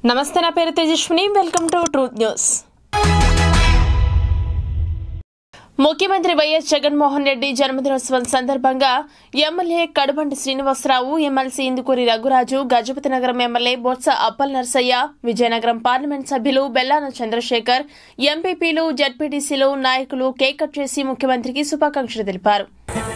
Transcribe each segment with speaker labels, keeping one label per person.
Speaker 1: నమస్తే నా పేరు Tejaswini welcome to truth news ముఖ్యమంత్రి వైఎస్ జగన్మోహన్ రెడ్డి జన్మదినోత్సవం సందర్భంగా MLA Kadubandi Srinivasarao MLC Indukuri Raghuraju Gajapathi Nagaram MLA Botsa Appala Narsaiah Vizianagaram parliament సభ్యులు బెల్లాన చంద్రశేఖర్ ఎంపీపీలు జడ్పీటీసీలు నాయకులు కేక్ కట్ చేసి ముఖ్యమంత్రికి శుభాకాంక్షలు తెలిపారు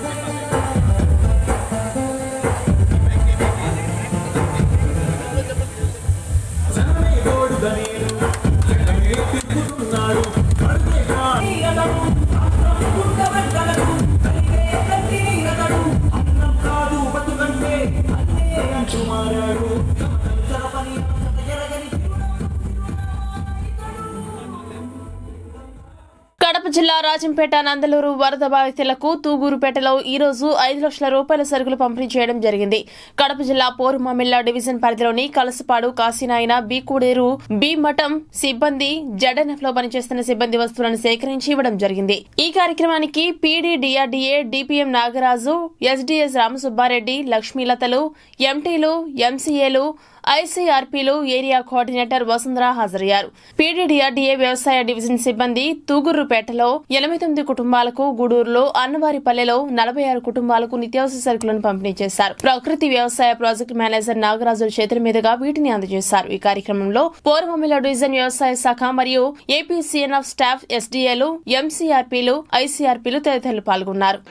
Speaker 1: కడప జిల్లా రాజంపేట నందలూరు వరద బాధితులకు తూగూరుపేటలో ఈ రోజు ఐదు లక్షల రూపాయల సరుకులు పంపిణీ చేయడం జరిగింది కడప జిల్లా పోరుమామిల్ల డివిజన్ పరిధిలోని కలసపాడు కాశీనాయన బి కూడేరు బి మఠం సిబ్బంది జడఎన్ఎఫ్ లో పనిచేస్తున్న సిబ్బంది వస్తువులను సేకరించి ఇవ్వడం జరిగింది ఈ కార్యక్రమానికి PD DRDA DPM Nagaraju SDS Ramasubbareddy లక్ష్మీలతలు ఎంటీలు ఎంసీఏలు ఐసీఆర్పీలు ఏరియా కోఆర్డినేటర్ వసుంధర హాజరయ్యారు పీడీడీఆర్డీఏ వ్యవసాయ డివిజన్ సిబ్బంది తూగుర్రుపేటలో ఎనభై తొమ్మిది కుటుంబాలకు గూడూరులో అన్నవారిపల్లెలో నలభై ఆరు కుటుంబాలకు నిత్యావసర సరుకులను పంపిణీ చేశారు ప్రకృతి వ్యవసాయ ప్రాజెక్టు మేనేజర్ నాగరాజు చేతుల మీదుగా వీటిని అందజేశారు ఈ కార్యక్రమంలో పోరమమిల డివిజన్ వ్యవసాయ శాఖ మరియు ఏపీ సీఎన్ఎఫ్ స్టాఫ్ ఎస్డీఏలు ఎంసీఆర్పీలు ఐసీఆర్పీలు తదితరులు పాల్గొన్నారు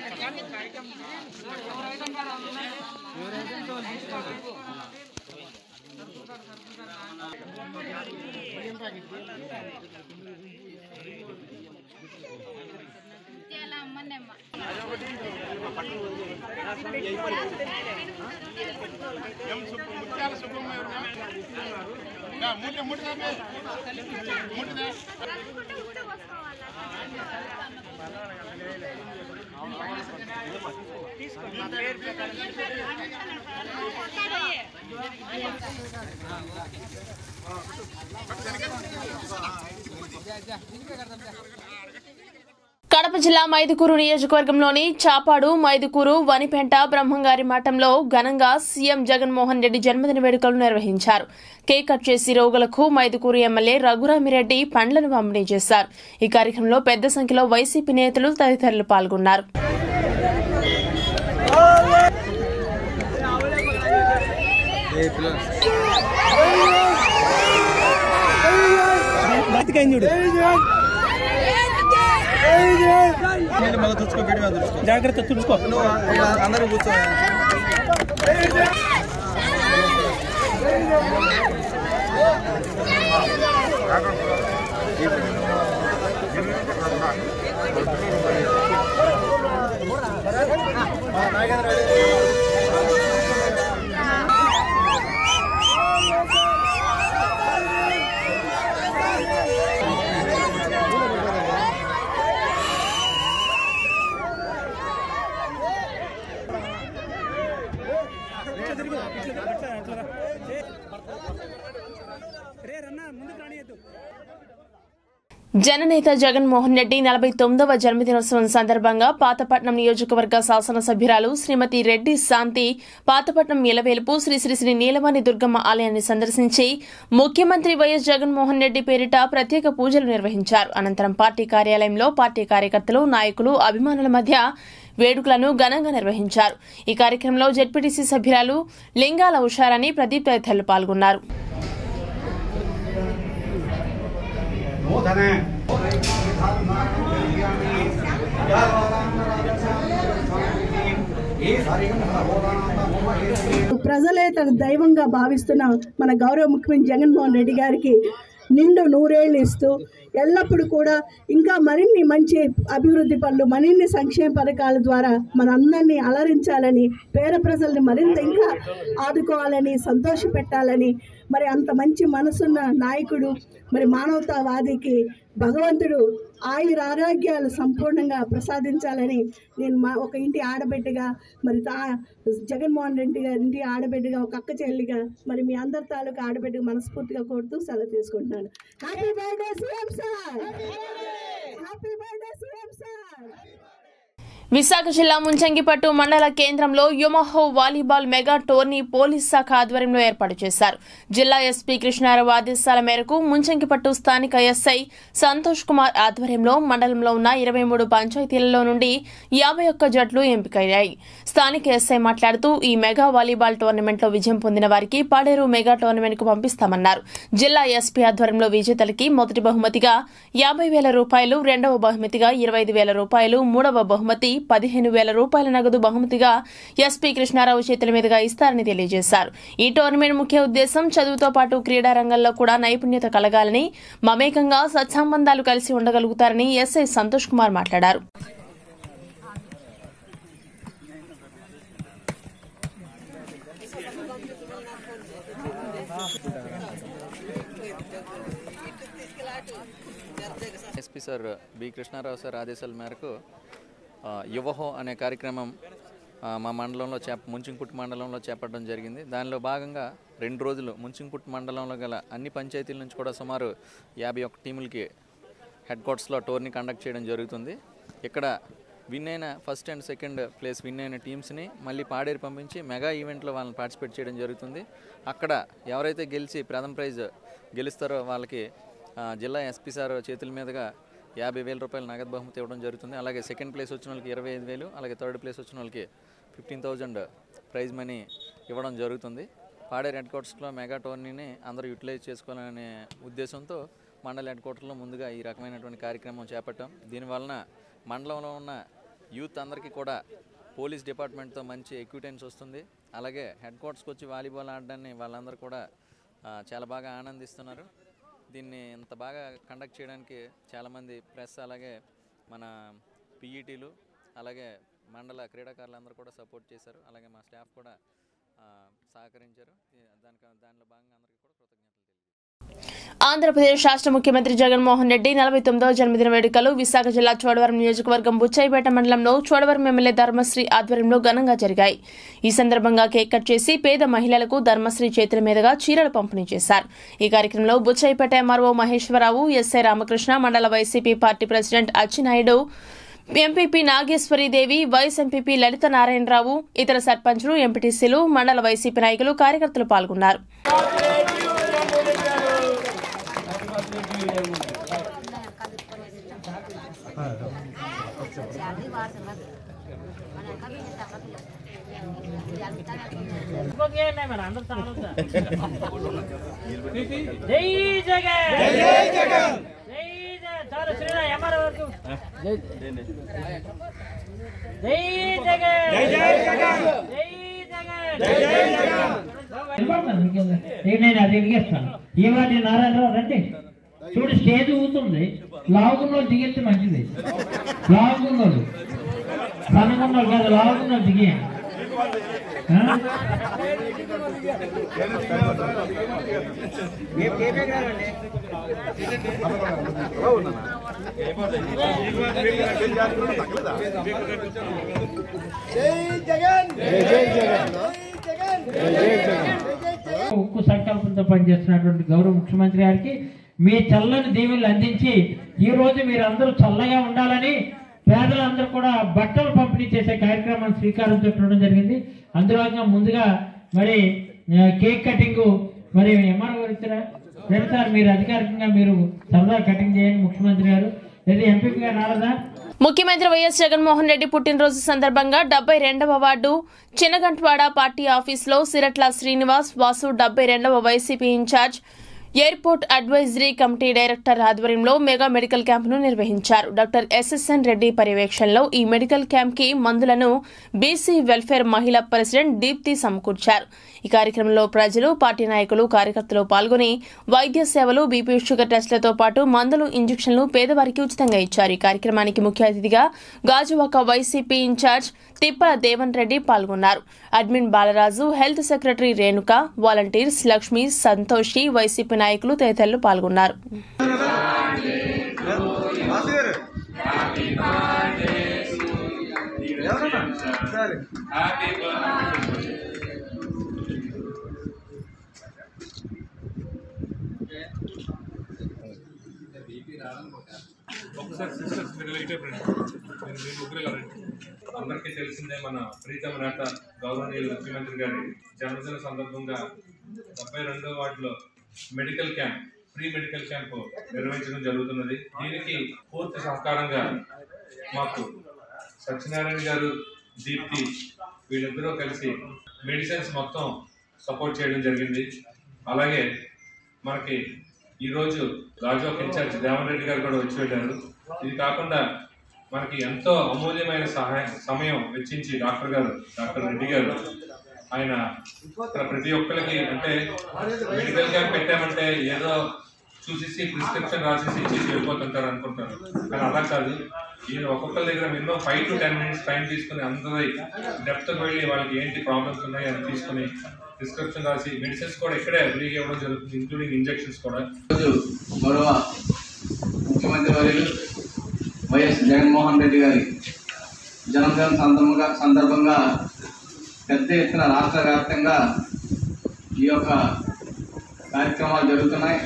Speaker 1: కడప జిల్లా మైదుకూరు నియోజకవర్గంలోని చాపాడు మైదుకూరు వనిపెంట బ్రహ్మంగారి మఠంలో ఘనంగా సీఎం జగన్మోహన్ రెడ్డి జన్మదిన వేడుకలు నిర్వహించారు కేక్ కట్ చేసి రోగులకు మైదుకూరు ఎమ్మెల్యే రఘురామిరెడ్డి పండ్లను పంపిణీ చేశారు ఈ కార్యక్రమంలో పెద్ద సంఖ్యలో వైసీపీ నేతలు తదితరులు పాల్గొన్నారు
Speaker 2: బతికైంది చూడు
Speaker 3: మళ్ళీ తుడుచుకో గట్టిగా తుడుచుకో
Speaker 2: జాగ్రత్త తుడుచుకో
Speaker 3: అందరూ కూర్చో
Speaker 2: రే రన్నా ముందుకు రానియద్దు
Speaker 1: జననేత జగన్మోహన్ రెడ్డి నలభై తొమ్మిదవ జన్మదినోత్సవం సందర్భంగా పాతపట్నం నియోజకవర్గ శాసనసభ్యురాలు శ్రీమతి రెడ్డి శాంతి పాతపట్నం ఇలవేలుపు శ్రీ శ్రీ శ్రీ నీలవాణి దుర్గమ్మ ఆలయాన్ని సందర్శించి ముఖ్యమంత్రి వైఎస్ జగన్మోహన్ రెడ్డి పేరిట ప్రత్యేక పూజలు నిర్వహించారు అనంతరం పార్టీ కార్యాలయంలో పార్టీ కార్యకర్తలు నాయకులు అభిమానుల మధ్య వేడుకలను ఘనంగా నిర్వహించారు ఈ కార్యక్రమంలో జెడ్పీటీసీ సభ్యురాలు లింగాల ఉషారాణి ప్రదీప్ తదితరులు పాల్గొన్నారు
Speaker 4: ప్రజలే తన దైవంగా భావిస్తున్న మన గౌరవ ముఖ్యమంత్రి జగన్మోహన్ రెడ్డి గారికి నిండు నూరేళ్లు ఇస్తూ ఎల్లప్పుడూ కూడా ఇంకా మరిన్ని మంచి అభివృద్ధి పనులు మరిన్ని సంక్షేమ పథకాల ద్వారా మనందరినీ అలరించాలని పేద ప్రజల్ని మరింత ఇంకా ఆదుకోవాలని సంతోష పెట్టాలని మరి అంత మంచి మనసున్న నాయకుడు మరి మానవతావాదికి భగవంతుడు ఆయుర ఆరోగ్యాలు సంపూర్ణంగా ప్రసాదించాలని నేను మా ఒక ఇంటి ఆడబిడ్డగా మరి తా జగన్మోహన్ రెడ్డి గారి ఇంటి ఆడబిడ్డగా ఒక అక్క చెల్లిగా మరి మీ అందరి తాలూకా ఆడబిడ్డగా మనస్ఫూర్తిగా కోరుతూ సెలవు తీసుకుంటున్నాను happy birthday CM sir happy birthday CM sir
Speaker 1: Visakha జిల్లా ముంచంగిపట్టు మండల కేంద్రంలో యుమహో వాలీబాల్ మెగా టోర్నీ పోలీస్ శాఖ ఆధ్వర్యంలో ఏర్పాటు చేశారు జిల్లా ఎస్పీ కృష్ణారావు ఆదేశాల మేరకు ముంచంగిపట్టు స్థానిక ఎస్ఐ సంతోష్ కుమార్ ఆధ్వర్యంలో మండలంలో ఉన్న ఇరవై మూడు పంచాయతీలలో నుండి యాభై ఒక్క జట్లు ఎంపికయ్యాయి స్థానిక ఎస్ఐ మాట్లాడుతూ ఈ మెగా వాలీబాల్ టోర్నమెంట్లో విజయం పొందిన వారికి పాడేరు మెగా టోర్నమెంట్ కు పంపిస్తామన్నారు జిల్లా ఎస్పీ ఆధ్వర్యంలో విజేతలకి మొదటి బహుమతిగా యాభై వేల రూపాయలు రెండవ బహుమతిగా ఇరవై ఐదు వేల రూపాయలు మూడవ బహుమతి పదిహేను వేల రూపాయల నగదు బహుమతిగా ఎస్పీ కృష్ణారావు చేతుల మీదుగా ఇస్తారని తెలియజేశారు ఈ టోర్నమెంట్ ముఖ్య ఉద్దేశం చదువుతో పాటు క్రీడా రంగంలో కూడా నైపుణ్యత కలగాలని మమేకంగా సత్సంబంధాలు కలిసి ఉండగలుగుతారని ఎస్ఐ సంతోష్ కుమార్ మాట్లాడారు
Speaker 5: SP sir B Krishnarao sir ఆదేశాల మేరకు ఆ, యువహో అనే కార్యక్రమం ఆ, మా మండలంలో చేప ముంచింకుట్ మండలంలో చేపట్టడం జరిగింది దానిలో భాగంగా రెండు రోజులు ముంచింకుట్ మండలంలో గల అన్ని పంచాయతీల నుంచి కూడా సుమారు యాభై ఒక్క టీములకి హెడ్ క్వార్టర్స్లో టోర్నీ కండక్ట్ చేయడం జరుగుతుంది ఇక్కడ విన్ అయిన first and second place win అయిన టీమ్స్ని మళ్ళీ పాడేరు పంపించి మెగా ఈవెంట్లో వాళ్ళని పార్టిసిపేట్ చేయడం జరుగుతుంది అక్కడ ఎవరైతే గెలిచి ప్రథమ ప్రైజ్ గెలుస్తారో వాళ్ళకి ఆ, జిల్లా ఎస్పీ సార్ చేతుల మీదుగా యాభై వేల రూపాయల నగదు బహుమతి ఇవ్వడం జరుగుతుంది అలాగే సెకండ్ ప్లేస్ వచ్చిన వాళ్ళకి ఇరవై ఐదు వేలు అలాగే థర్డ్ ప్లేస్ వచ్చిన వాళ్ళకి ఫిఫ్టీన్ థౌజండ్ ప్రైజ్ మనీ ఇవ్వడం జరుగుతుంది పాడేరు హెడ్ క్వార్టర్స్లో మెగా టోర్నీని అందరూ యూటిలైజ్ చేసుకోవాలనే ఉద్దేశంతో మండల హెడ్ క్వార్టర్లో ముందుగా ఈ రకమైనటువంటి కార్యక్రమం చేపట్టాం దీనివలన మండలంలో ఉన్న యూత్ అందరికీ కూడా పోలీస్ డిపార్ట్మెంట్తో మంచి ఎక్విటెన్స్ వస్తుంది అలాగే హెడ్ క్వార్టర్స్కి వచ్చి వాలీబాల్ ఆడడాన్ని వాళ్ళందరూ కూడా ఆ, చాలా బాగా ఆనందిస్తున్నారు దీన్ని ఇంత బాగా కండక్ట్ చేయడానికి చాలామంది ప్రెస్ అలాగే మన పీఈటీలు అలాగే మండల క్రీడాకారులందరూ కూడా సపోర్ట్ చేశారు అలాగే మా స్టాఫ్ కూడా ఆ, సహకరించారు ఈ- దానికి దానిలో భాగంగా అందరికీ కూడా కృతజ్ఞతలు తెలియజేస్తున్నాను.
Speaker 1: ఆంధ్రప్రదేశ్ రాష్ట్ర ముఖ్యమంత్రి జగన్మోహన్ రెడ్డి నలభై తొమ్మిదవ జన్మదిన వేడుకలు విశాఖ జిల్లా చోడవరం నియోజకవర్గం బుచ్చాయిపేట మండలంలో చోడవరం ఎమ్మెల్యే ధర్మశ్రీ ఆధ్వర్యంలో ఘనంగా జరిగాయి ఈ సందర్భంగా కేక్ కట్ చేసి పేద మహిళలకు ధర్మశ్రీ చేతుల మీదుగా చీరలు పంపిణీ చేశారు ఈ కార్యక్రమంలో బుచ్చాయిపేట ఎంఆర్ఓ మహేశ్వరరావు ఎస్ఐ రామకృష్ణ మండల YCP party president Atchinaidu MPP Nageswaridevi vice MPP Lalitha Narayanarao ఇతర సర్పంచ్లు ఎంపీటీసీలు మండల వైసీపీ నాయకులు కార్యకర్తలు పాల్గొన్నారు
Speaker 2: జై జగన్ జై జగన్ జై జగన్ చాలు శ్రీరా ఎంఆర్ వరకు జై జగన్ జై జగన్ జై జగన్ నేను అది ఎదిగేస్తాను ఈ వాటి నారాయణరావు రండి చూడు స్టేజ్ ఊతుంది లావుకున్న దిగెత్తే మంచిది లావుకున్నోళ్ళు సన్నగున్నోళ్ళు కదా లావుకున్నోళ్ళు దిగి ఉక్కు సంకల్పంతో పనిచేస్తున్నటువంటి గౌరవ ముఖ్యమంత్రి గారికి మీ చల్లని దీవెనలు అందించి ఈ రోజు మీరు అందరూ చల్లగా ఉండాలని పేదలందరూ కూడా బట్టలు పంపిణీ చేసే కార్యక్రమాన్ని శ్రీకారం చుట్టడం జరిగింది అందులో భాగంగా ముందుగా మరి ఆ, కేక్ కటింగ్ మరి ఎంఆర్ఓ ఇచ్చారా రేపు సార్ మీరు అధికారికంగా మీరు సరదా కటింగ్ చేయండి ముఖ్యమంత్రి గారు లేదా ఎంపీ గారు రాలదా
Speaker 1: ముఖ్యమంత్రి వైఎస్ జగన్మోహన్ రెడ్డి పుట్టినరోజు సందర్భంగా డెబ్బై రెండవ వార్డు చిన్నగంట్వాడ పార్టీ ఆఫీసులో సిరట్ల శ్రీనివాస్ వాసు డెబ్బై రెండవ YCP incharge airport advisory committee director ఆధ్వర్యంలో మెగా మెడికల్ క్యాంపును నిర్వహించారు డాక్టర్ ఎస్ఎస్ఎన్ రెడ్డి పర్యవేక్షణలో ఈ మెడికల్ క్యాంప్ కి మందులను బీసీ వెల్ఫేర్ మహిళా ప్రెసిడెంట్ దీప్తి సమకూర్చారు ఈ కార్యక్రమంలో ప్రజలు పార్టీ నాయకులు కార్యకర్తలు పాల్గొని వైద్య సేవలు బీపీ షుగర్ టెస్టులతో పాటు మందులు ఇంజెక్షన్లు పేదవారికి ఉచితంగా ఇచ్చారు ఈ కార్యక్రమానికి ముఖ్య అతిథిగా గాజువాక వైసీపీ ఇన్ఛార్జ్ తిప్పల దేవన్ రెడ్డి పాల్గొన్నారు admin Balaraju health secretary Renuka volunteers Lakshmi Santoshi YCP నాయకులు తదితరులు పాల్గొన్నారు
Speaker 3: వాసు గారు ఎవరన్నా సరే
Speaker 6: ఒకసారి సిస్టర్స్ మీరు లైట్ అయిపోయింది మీరు మీరు ముగ్గురే కావాలండి అందరికీ తెలిసిందే మన ప్రీతమ నేత గౌరవనీయులు ముఖ్యమంత్రి గారి జన్మదిన సందర్భంగా డెబ్బై రెండో వార్డులో medical camp free medical camp నిర్వహించడం జరుగుతున్నది దీనికి పూర్తి సహకారంగా మాకు సత్యనారాయణ గారు దీప్తి వీళ్ళిద్దరూ కలిసి మెడిసిన్స్ మొత్తం సపోర్ట్ చేయడం జరిగింది అలాగే మనకి ఈరోజు గాజువాక్ ఇన్ఛార్జ్ దేవన్ రెడ్డి గారు కూడా వచ్చి వెళ్ళారు ఇది కాకుండా మనకి ఎంతో అమూల్యమైన సహాయ సమయం వెచ్చించి డాక్టర్ గారు డాక్టర్ రెడ్డి గారు ఆయన ఇక్కడ ప్రతి ఒక్కరికి అంటే మెడికల్ క్యాంప్ పెట్టామంటే ఏదో చూసేసి ప్రిస్క్రిప్షన్ రాసేసి ఇచ్చేసి వెళ్ళిపోతుంటారు అనుకుంటారు కానీ అలా కాదు ఈయన ఒక్కొక్కరి దగ్గర minimum five to ten minutes time తీసుకుని అందరి డెప్త్ వెళ్ళి వాళ్ళకి ఏంటి ప్రాబ్లమ్స్ ఉన్నాయి అని తీసుకుని ప్రిస్క్రిప్షన్ రాసి మెడిసిన్స్ కూడా ఇక్కడే ఫ్రీగా ఇవ్వడం జరుగుతుంది ఇంక్లూడింగ్ ఇంజెక్షన్స్ కూడా
Speaker 7: ఈరోజు గౌరవ ముఖ్యమంత్రి వర్యులు వైఎస్ జగన్మోహన్ రెడ్డి గారి జన్మదిన సందర్భంగా సందర్భంగా పెద్ద ఎత్తున రాష్ట్ర వ్యాప్తంగా ఈ యొక్క కార్యక్రమాలు జరుగుతున్నాయి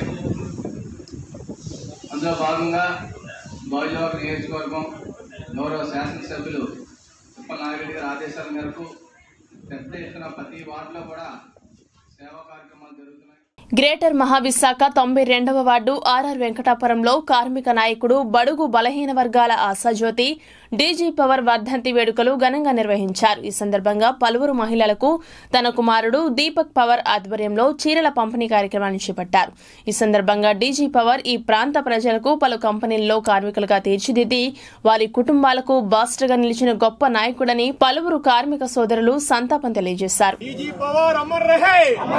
Speaker 7: అందులో భాగంగా గౌరవ నియోజకవర్గం గౌరవ శాసనసభ్యులు తిప్పనాగిరెడ్డి గారి ఆదేశాల మేరకు పెద్ద ఎత్తున ప్రతి వార్డులో కూడా సేవా కార్యక్రమాలు జరుగుతున్నాయి
Speaker 1: గ్రేటర్ మహావిశాఖ తొంభై రెండవ వార్డు ఆర్ఆర్ వెంకటాపురంలో కార్మిక నాయకుడు బడుగు బలహీన వర్గాల ఆశాజ్యోతి డీజీ పవర్ వర్ధంతి వేడుకలు ఘనంగా నిర్వహించారు ఈ సందర్భంగా పలువురు మహిళలకు తన కుమారుడు దీపక్ పవర్ ఆధ్వర్యంలో చీరల పంపిణీ కార్యక్రమాన్ని చేపట్టారు ఈ సందర్భంగా డీజీ పవర్ ఈ ప్రాంత ప్రజలకు పలు కంపెనీల్లో కార్మికులుగా తీర్చిదిద్ది వారి కుటుంబాలకు బాస్టర్గా నిలిచిన గొప్ప నాయకుడని పలువురు కార్మిక సోదరులు సంతాపం తెలియజేశారు
Speaker 8: डीजी पवार अमर रहे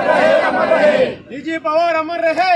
Speaker 8: డీజీ పవర్ అమర్ రహే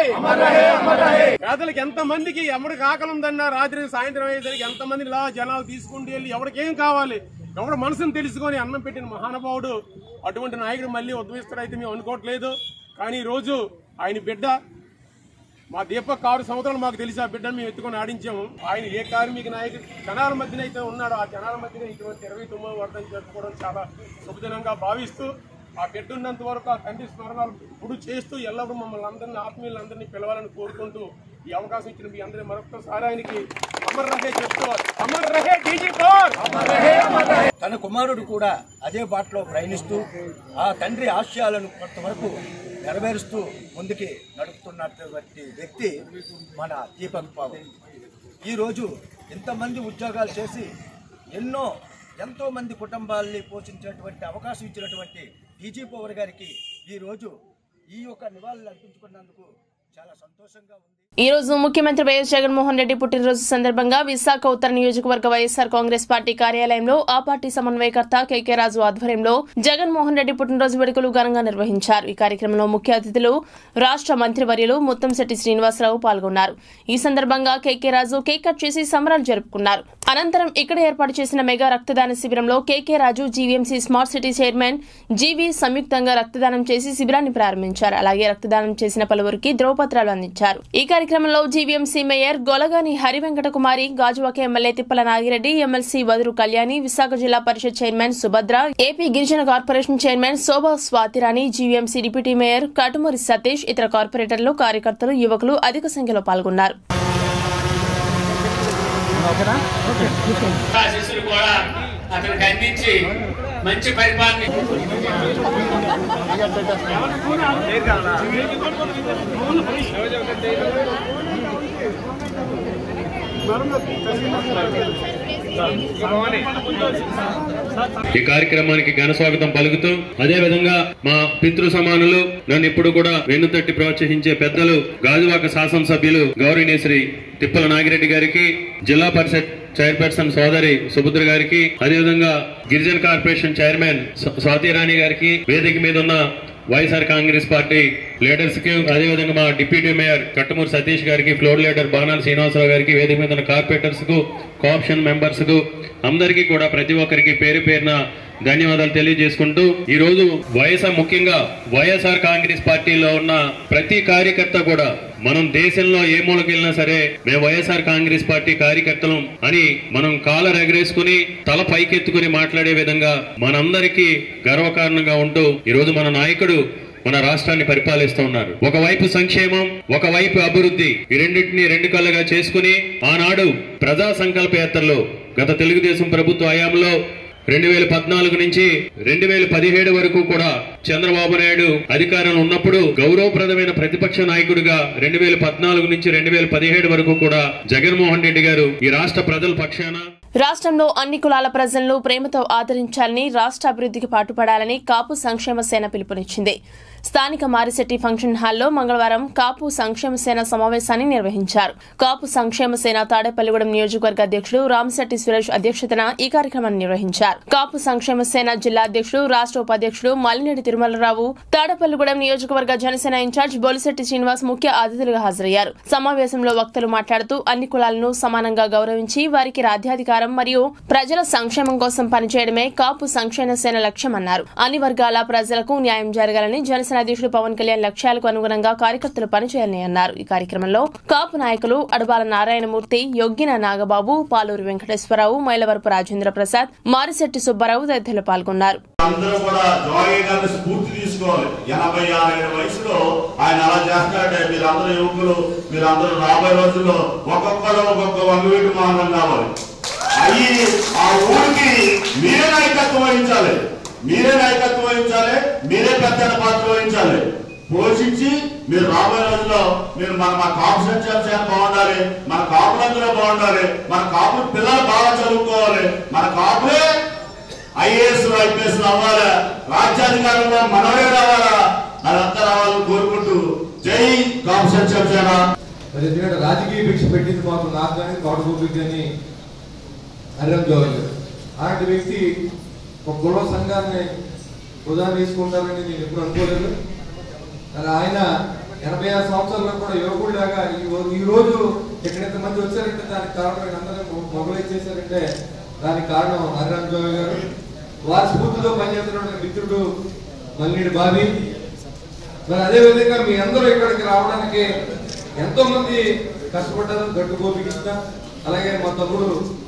Speaker 8: పేదలకు ఎంత మందికి ఎవరికి ఆకలి ఉందన్నా రాత్రి సాయంత్రం అయ్యేసరికి ఎంత మంది ఇలా జనాలు తీసుకుంటూ వెళ్ళి ఎవరికి ఏం కావాలి ఎవరి మనసును తెలుసుకొని అన్నం పెట్టిన మహానుభావుడు అటువంటి నాయకుడు మళ్ళీ ఉద్భవిస్తాడైతే మేము అనుకోవట్లేదు కానీ ఈ రోజు ఆయన బిడ్డ మా దీపక్ ఆరు సంవత్సరాలు మాకు తెలిసి ఆ బిడ్డను మేము ఎత్తుకొని ఆడించాము ఆయన ఏ కార్మిక నాయకుడు జనాల మధ్యన అయితే ఉన్నాడో ఆ జనాల మధ్యన ఇటువంటి ఇరవై తొమ్మిది వర్ధం జరుపుకోవడం చాలా శుభదినంగా భావిస్తూ ఆ బిడ్డ ఉన్నంత వరకు ఆ తండ్రి స్మరణాలు గుడి చేస్తూ ఎల్లప్పుడూ మమ్మల్ని అందరినీ ఆత్మీయులందరినీ పిలవాలని కోరుకుంటూ ఈ అవకాశం ఇచ్చిన మీ అందరి మరొకసారి ఆయనకి అమర్ రహే చెప్తూ అమర్ రహే డీజీ పవర్
Speaker 9: తన కుమారుడు కూడా అదే బాటలో ప్రయాణిస్తూ ఆ తండ్రి ఆశయాలను కొంతవరకు నెరవేరుస్తూ ముందుకి నడుపుతున్నటువంటి వ్యక్తి మన దీపక్ పవన్ ఈరోజు ఇంతమంది ఉద్యోగాలు చేసి ఎన్నో ఎంతో మంది కుటుంబాల్ని పోషించినటువంటి అవకాశం ఇచ్చినటువంటి డీజీ పవర్ గారికి ఈరోజు ఈ యొక్క నివాళులు అర్పించుకున్నందుకు చాలా సంతోషంగా ఉంది
Speaker 1: ఈ రోజు ముఖ్యమంత్రి వైఎస్ జగన్మోహన్ రెడ్డి పుట్టినరోజు సందర్భంగా విశాఖ ఉత్తర నియోజకవర్గ వైఎస్సార్ కాంగ్రెస్ పార్టీ కార్యాలయంలో ఆ పార్టీ సమన్వయకర్త కెకే రాజు ఆధ్వర్యంలో జగన్మోహన్ రెడ్డి పుట్టినరోజు వేడుకలు ఘనంగా నిర్వహించారు ఈ కార్యక్రమంలో ముఖ్య అతిథులు రాష్ట్ర మంత్రివర్యులు ముత్తంశెట్టి శ్రీనివాసరావు పాల్గొన్నారు ఈ సందర్భంగా కెకే రాజు కేక్ కట్ చేసి సంబరాలు జరుపుకున్నారు అనంతరం ఇక్కడ ఏర్పాటు చేసిన మెగా రక్తదాన శిబిరంలో KK Raju GVMC smart city chairman GV సంయుక్తంగా రక్తదానం చేసి శిబిరాన్ని ప్రారంభించారు అలాగే రక్తదానం చేసిన పలువురికి ద్రౌపత్రాలు అందించారు ఈ కార్యక్రమంలో GVMC mayor Golagani Harivenkata Kumari Gajuwaka MLA Tippala Nagireddy MLC Vaduru Kalyani Visakha జిల్లా పరిషత్ చైర్మన్ సుభద్ర ఏపీ గిరిజన corporation chairman Shobha Swatirani GVMC deputy mayor Katumuri Satish ఇతర కార్పొరేటర్లు కార్యకర్తలు యువకులు అధిక సంఖ్యలో పాల్గొన్నారు
Speaker 10: ఆశీస్సులు కూడా అతనికి అందించి మంచి పరిపాలన
Speaker 11: ఈ కార్యక్రమానికి ఘన స్వాగతం పలుకుతూ అదే విధంగా మా పితృ సమానులు నన్ను ఇప్పుడు కూడా వెన్నుతట్టి ప్రోత్సహించే పెద్దలు గాజువాక శాసనసభ్యులు గౌరవనీయ శ్రీ తిప్పల నాగిరెడ్డి గారికి జిల్లా పరిషత్ చైర్పర్సన్ సోదరి సుభద్ర గారికి అదేవిధంగా గిరిజన కార్పొరేషన్ చైర్మన్ స్వ- స్వాతి రాణి గారికి వేదిక మీద ఉన్న వైఎస్ఆర్ కాంగ్రెస్ పార్టీ లీడర్స్ కి అదేవిధంగా మా డిప్యూటీ మేయర్ కట్టమూరు సతీష్ గారికి ఫ్లోర్ లీడర్ బాణాల శ్రీనివాసరావు గారికి వేదిక మీద ఉన్న కార్పొరేటర్స్ కు కోఆప్షన్ మెంబర్స్ కు అందరికీ కూడా ప్రతి ఒక్కరికి పేరు పేరున ధన్యవాదాలు తెలియజేసుకుంటూ ఈ రోజు వైఎస్ఆర్ ముఖ్యంగా వైఎస్ఆర్ కాంగ్రెస్ పార్టీలో ఉన్న ప్రతి కార్యకర్త కూడా మనం దేశంలో ఏ మూలకెళ్ళినా సరే మేము వైఎస్ఆర్ కాంగ్రెస్ పార్టీ కార్యకర్తలం అని మనం కాలర్ ఎగరేసుకుని తల పైకెత్తుకుని మాట్లాడే విధంగా మనందరికీ గర్వకారణంగా ఉంటూ ఈ రోజు మన నాయకుడు మన రాష్ట్రాన్ని పరిపాలిస్తూ ఉన్నారు ఒకవైపు సంక్షేమం ఒకవైపు అభివృద్ధి ఈ రెండింటిని రెండు కళ్ళగా చేసుకుని ఆనాడు ప్రజా సంకల్ప యాత్రలో గత తెలుగుదేశం ప్రభుత్వ హయాంలో రెండు వేల పద్నాలుగు నుంచి రెండు వేల పదిహేడు వరకు కూడా చంద్రబాబు నాయుడు అధికారంలో ఉన్నప్పుడు గౌరవప్రదమైన ప్రతిపక్ష నాయకుడిగా రెండు వేల పద్నాలుగు నుంచి రెండు వేల పదిహేడు వరకు కూడా జగన్మోహన్ రెడ్డి గారు ఈ రాష్ట్ర ప్రజల పక్షాన
Speaker 1: రాష్ట్రంలో అన్ని కులాల ప్రజలను ప్రేమతో ఆదరించాలని రాష్ట్ర అభివృద్ధికి పాటుపడాలని కాపు సంక్షేమ సేన పిలుపునిచ్చింది స్థానిక మారిశెట్టి ఫంక్షన్ హాల్లో మంగళవారం కాపు సంక్షేమ సేన సమావేశాన్ని నిర్వహించారు కాపు సంక్షేమ సేన తాడేపల్లిగూడెం నియోజకవర్గ అధ్యక్షుడు రామశెట్టి సురేష్ అధ్యక్షతన ఈ కార్యక్రమాన్ని నిర్వహించారు కాపు సంక్షేమ సేన జిల్లా అధ్యక్షుడు రాష్ట్ర ఉపాధ్యక్షుడు మల్లినేడి తిరుమలరావు తాడేపల్లిగూడెం నియోజకవర్గ జనసేన ఇన్ఛార్జ్ బొలిశెట్టి శ్రీనివాస్ ముఖ్య అతిథులుగా హాజరయ్యారు సమావేశంలో వక్తలు మాట్లాడుతూ అన్ని కులాలను సమానంగా గౌరవించి వారికి రాజ్యాధికారం మరియు ప్రజల సంక్షేమం కోసం పనిచేయడమే కాపు సంక్షేమ సేన లక్ష్యమన్నారు అన్ని వర్గాల ప్రజలకు న్యాయం జరగాలని జనసేన అధ్యక్షుడు పవన్ కళ్యాణ్ లక్ష్యాలకు అనుగుణంగా కార్యకర్తలు పనిచేయాలని అన్నారు ఈ కార్యక్రమంలో కాపు నాయకులు అడబాల నారాయణమూర్తి యొగ్గిన నాగబాబు పాలూరు వెంకటేశ్వరరావు మైలవరపు రాజేంద్ర ప్రసాద్ మారిశెట్టి సుబ్బారావు తదితరులు పాల్గొన్నారు
Speaker 12: అందరూ కూడా జోగయ్య గారిని స్ఫూర్తి తీసుకోవాలి ఎనభై ఆరు ఏళ్ళ వయసులో ఆయన అలా చేస్తున్నాడంటే మీరందరూ యువకులు మీరందరూ రాబోయే రోజుల్లో ఒక్కొక్కరు ఒక్కొక్క వంగవీటి మహానం కావాలి అయ్యి ఆ ఊరికి మీరే నాయకత్వం వహించాలి మీరే నాయకత్వం వహించాలి మీరే పెద్ద పాత్ర వహించాలి పోషించి మీరు రాబోయే రోజుల్లో మీరు మన మన కాపు సంచారం బాగుండాలి మన కాపులందరూ బాగుండాలి మన కాపు పిల్లలు బాగా చదువుకోవాలి మన కాపులే ఐఏఎస్ ఐపీఎస్ అవ్వాలా రాజ్యాధికారంలో మనవే రావాలా అదంతా రావాలని కోరుకుంటూ జై కాపు సంక్షేమ
Speaker 13: మరి ఎందుకంటే రాజకీయ భిక్ష పెట్టింది మాత్రం నాకు కానీ గౌడ గోపిక్ కానీ హరిరామ్ జోహర్ గారు అలాంటి వ్యక్తి ఒక కుల సంఘాన్ని ఉదాహరణ తీసుకుంటారని నేను ఎప్పుడు అనుకోలేదు మరి ఆయన ఎనభై ఆరు సంవత్సరాల్లో కూడా యువకుడిలాగా ఈ రో- ఈ రోజు ఇక్కడ ఇంతమంది వచ్చారంటే దానికి కారణం వీళ్ళందరూ మొబైల్ చేశారంటే దానికి కారణం హరిరామ్ జోహర్ గారు వారి స్ఫూర్తితో పనిచేస్తున్న మిత్రుడు మల్లిడి బాబీ మరి అదే విధంగా మీ అందరూ ఇక్కడికి రావడానికి ఎంతో మంది కష్టపడ్డారు గట్టు గోపికృష్ణ అలాగే మా తమ్ముడు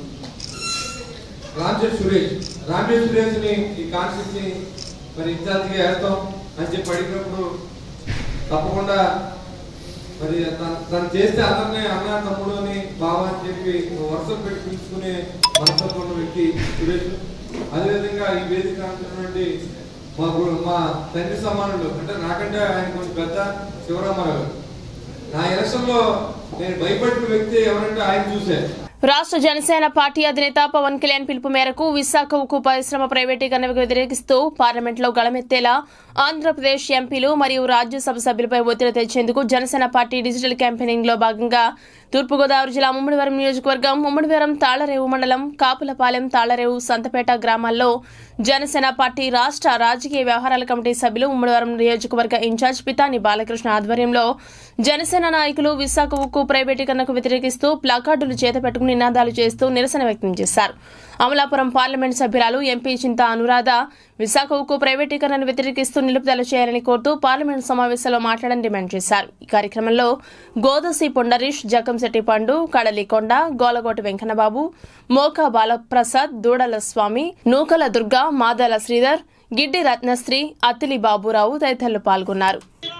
Speaker 13: రామచంద్ర సురేష్ రామచంద్ర సురేష్ ని ఈ కాన్సెప్ట్ ని మరి ఇన్ఛార్జిగా వేస్తాం అని చెప్పి అడిగినప్పుడు తప్పకుండా మరి తను తను చేస్తే అందరినీ అన్న తమ్ముడు అని బావ అని చెప్పి వరుసలు పెట్టి పిలుచుకునే మనస్తత్వం ఉన్న వ్యక్తి సురేష్ అదేవిధంగా ఈ వేదిక అంటున్నటువంటి మా గు- మా తండ్రి సమానులు అంటే నాకంటే ఆయన కొంచెం పెద్ద శివరామారావు గారు. నా ఎలక్షన్ లో నేను భయపడిన వ్యక్తి ఎవరంటే ఆయన చూసే
Speaker 1: రాష్ట్ర జనసేన పార్టీ అధినేత పవన్ కళ్యాణ్ పిలుపు మేరకు విశాఖ ఉక్కు పరిశ్రమ ప్రైవేటీకరణకు వ్యతిరేకిస్తూ పార్లమెంట్లో గళమెత్తేలా ఆంధ్రప్రదేశ్ ఎంపీలు మరియు రాజ్యసభ సభ్యులపై ఒత్తిడి తెచ్చేందుకు జనసేన పార్టీ డిజిటల్ క్యాంపెయినింగ్ లో భాగంగా తూర్పుగోదావరి జిల్లా ముమ్మడివరం నియోజకవర్గం ముమ్మడివరం తాళరేవు మండలం కాపులపాలెం తాళరేవు సంతపేట గ్రామాల్లో జనసేన పార్టీ రాష్ట్ర రాజకీయ వ్యవహారాల కమిటీ సభ్యులు ముమ్మడివరం నియోజకవర్గ ఇన్ఛార్జ్ పితాని బాలకృష్ణ ఆధ్వర్యంలో జనసేన నాయకులు విశాఖ ఉక్కు ప్రైవేటీకరణకు వ్యతిరేకిస్తూ ప్లకార్డులు చేత పెట్టుకుని నినాదాలు చేస్తూ నిరసన వ్యక్తం చేశారు అమలాపురం పార్లమెంట్ సభ్యురాలు ఎంపీ చింత అనురాధ విశాఖ ఉక్కు ప్రైవేటీకరణను వ్యతిరేకిస్తూ నిలుపుదల చేయాలని కోరుతూ పార్లమెంట్ సమావేశంలో మాట్లాడని డిమాండ్ చేశారు ఈ కార్యక్రమంలో గోదసి పొండరీష్ జకంశెట్టి పండు కడలికొండ గోలగోటి వెంకన్నబాబు మోకా బాలప్రసాద్ దూడల స్వామి నూకల దుర్గా మాదల శ్రీధర్ గిడ్డి రత్నశ్రీ అత్తిలి బాబురావు తదితరులు పాల్గొన్నారు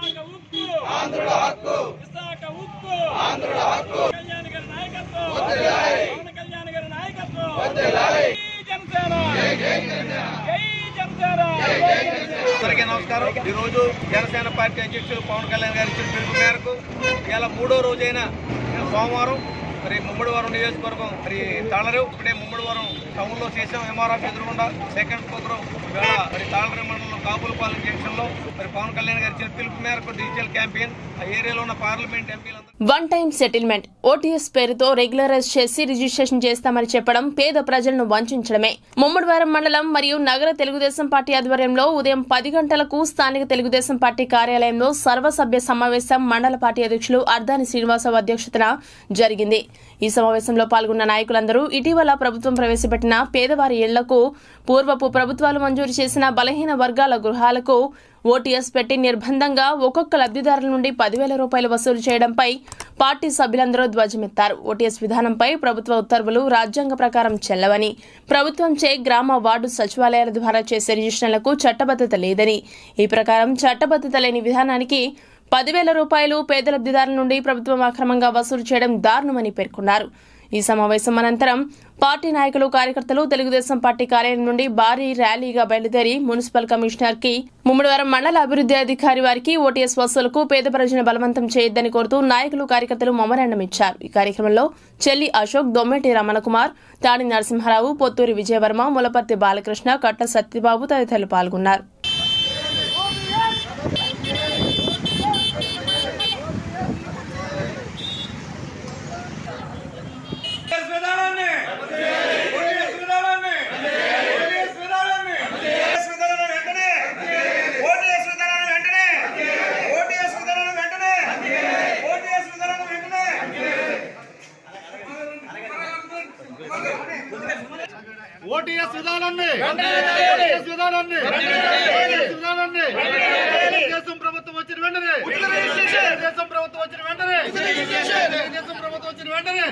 Speaker 7: అందరికీ నమస్కారం ఈ రోజు జనసేన పార్టీ అధ్యక్షులు పవన్ కళ్యాణ్ గారి ఇచ్చిన పిలుపు మేరకు ఇలా మూడో రోజైన సోమవారం మరి ముమ్మడివరం నియోజకవర్గం మరి తాళరేవు ఇప్పుడే ముమ్మడివరం టౌన్ లో చేసాం ఎంఆర్ఆఫ్ ఎదురుగుండా సెకండ్ ప్రోగ్రాం ఇవాళ మరి తాళరేవు మండలం కాపులపాలెం జంక్షన్ లో మరి పవన్ కళ్యాణ్ గారి ఇచ్చిన పిలుపు మేరకు డిజిటల్ క్యాంపెయిన్ ఆ ఏరియాలో ఉన్న పార్లమెంట్ ఎంపీలందరూ
Speaker 1: వన్ టైం సెటిల్మెంట్ ఓటీఎస్ పేరుతో రెగ్యులరైజ్ చేసి రిజిస్ట్రేషన్ చేస్తామని చెప్పడం పేద ప్రజలను వంచడమే ముమ్మడివారం మండలం మరియు నగర తెలుగుదేశం పార్టీ ఆధ్వర్యంలో ఉదయం పది గంటలకు స్థానిక తెలుగుదేశం పార్టీ కార్యాలయంలో సర్వసభ్య సమావేశం మండల పార్టీ అధ్యక్షులు అర్ధాని శ్రీనివాసరావు అధ్యక్షతన జరిగింది ఈ సమావేశంలో పాల్గొన్న నాయకులందరూ ఇటీవల ప్రభుత్వం ప్రవేశపెట్టిన పేదవారి ఇళ్లకు పూర్వపు ప్రభుత్వాలు మంజూరు చేసిన బలహీన వర్గాల గృహాలకు ఓటీఎస్ పెట్టి నిర్బంధంగా ఒక్కొక్క లబ్దిదారుల నుండి పదివేల రూపాయలు వసూలు చేయడంపై పార్టీ సభ్యులందరూ ధ్వజమెత్తారు ఓటీఎస్ విధానంపై ప్రభుత్వ ఉత్తర్వులు రాజ్యాంగ ప్రకారం చెల్లవని ప్రభుత్వంచే గ్రామ వార్డు సచివాలయాల ద్వారా చేసే రిజిస్ట్రేషన్లకు చట్టబద్దత లేదని ఈ ప్రకారం చట్టబద్దత లేని విధానానికి పదివేల రూపాయలు పేద లబ్దిదారుల నుండి ప్రభుత్వం అక్రమంగా వసూలు చేయడం దారుణమని పేర్కొన్నారు ఈ సమావేశం అనంతరం పార్టీ నాయకులు కార్యకర్తలు తెలుగుదేశం పార్టీ కార్యాలయం నుండి భారీ ర్యాలీగా బయలుదేరి మున్సిపల్ కమిషనర్ కి ముమ్మడివారం మండల అభివృద్ధి అధికారి వారికి ఓటీఎస్ వసూలకు పేద ప్రజలను బలవంతం చేయొద్దని కోరుతూ నాయకులు కార్యకర్తలు మెమరాండం ఇచ్చారు ఈ కార్యక్రమంలో చెల్లి అశోక్ దొమ్మెటి రమణకుమార్ తాడి నరసింహారావు పొత్తూరి విజయవర్మ ములపర్తి బాలకృష్ణ కట్ట సత్యబాబు తదితరులు పాల్గొన్నారు
Speaker 14: ఓటీఎస్ విధానాన్ని ఓటీఎస్ విధానాన్ని ఓటీఎస్ విధానాన్ని తెలుగుదేశం ప్రభుత్వం వచ్చిన వెంటనే తెలుగుదేశం ప్రభుత్వం వచ్చిన వెంటనే తెలుగుదేశం ప్రభుత్వం వచ్చిన వెంటనే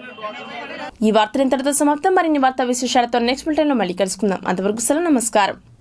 Speaker 1: ఈ వార్తలు ఇంతటితో సమాప్తం మరిన్ని వార్తా విశేషాలతో నెక్స్ట్ బులెటిన్ లో మళ్ళీ కలుసుకుందాం అంతవరకు సెలవు నమస్కారం